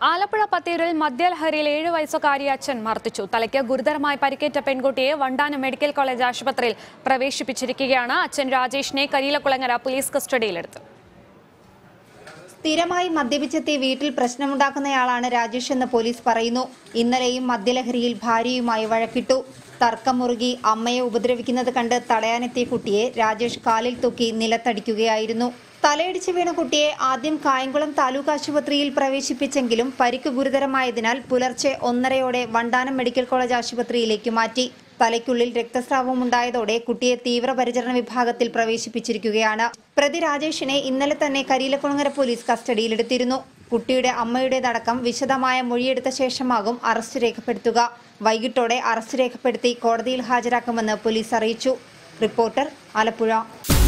ആലപ്പുഴ പത്തേരിൽ മദ്യലഹരിയിൽ ഏഴ് വയസ്സുകാരി അച്ഛൻ മർദ്ദിച്ചു തലയ്ക്ക് ഗുരുതരമായി പരിക്കേറ്റ പെൺകുട്ടിയെ വണ്ടാനം മെഡിക്കൽ കോളേജ് ആശുപത്രിയിൽ പ്രവേശിപ്പിച്ചിരിക്കുകയാണ് അച്ഛൻ രാജേഷിനെ കരിയിലക്കുളങ്ങര പോലീസ് കസ്റ്റഡിയിലെടുത്തു സ്ഥിരമായി മദ്യപിച്ചെത്തി വീട്ടിൽ പ്രശ്നമുണ്ടാക്കുന്നയാളാണ് രാജേഷ് എന്ന് പോലീസ് പറയുന്നു ഇന്നലെയും മദ്യലഹരിയിൽ ഭാര്യയുമായി വഴക്കിട്ടു തർക്കം മുറുകി അമ്മയെ ഉപദ്രവിക്കുന്നത് കണ്ട് തടയാനെത്തിയ കുട്ടിയെ രാജേഷ് കാലിൽ തൂക്കി നിലത്തടിക്കുകയായിരുന്നു തലയിടിച്ച് വീണ കുട്ടിയെ ആദ്യം കായംകുളം താലൂക്ക് ആശുപത്രിയിൽ പ്രവേശിപ്പിച്ചെങ്കിലും പരിക്ക് ഗുരുതരമായതിനാൽ പുലർച്ചെ ഒന്നരയോടെ വണ്ടാനം മെഡിക്കൽ കോളേജ് ആശുപത്രിയിലേക്ക് മാറ്റി തലയ്ക്കുള്ളിൽ രക്തസ്രാവം ഉണ്ടായതോടെ കുട്ടിയെ തീവ്രപരിചരണ വിഭാഗത്തിൽ പ്രവേശിപ്പിച്ചിരിക്കുകയാണ് പ്രതി രാജേഷിനെ ഇന്നലെ തന്നെ കരിയിലക്കുളങ്ങര പോലീസ് കസ്റ്റഡിയിലെടുത്തിരുന്നു കുട്ടിയുടെ അമ്മയുടേതടക്കം വിശദമായ മൊഴിയെടുത്ത ശേഷമാകും അറസ്റ്റ് രേഖപ്പെടുത്തുക വൈകിട്ടോടെ അറസ്റ്റ് രേഖപ്പെടുത്തി കോടതിയിൽ ഹാജരാക്കുമെന്ന് പോലീസ് അറിയിച്ചു റിപ്പോർട്ടർ ആലപ്പുഴ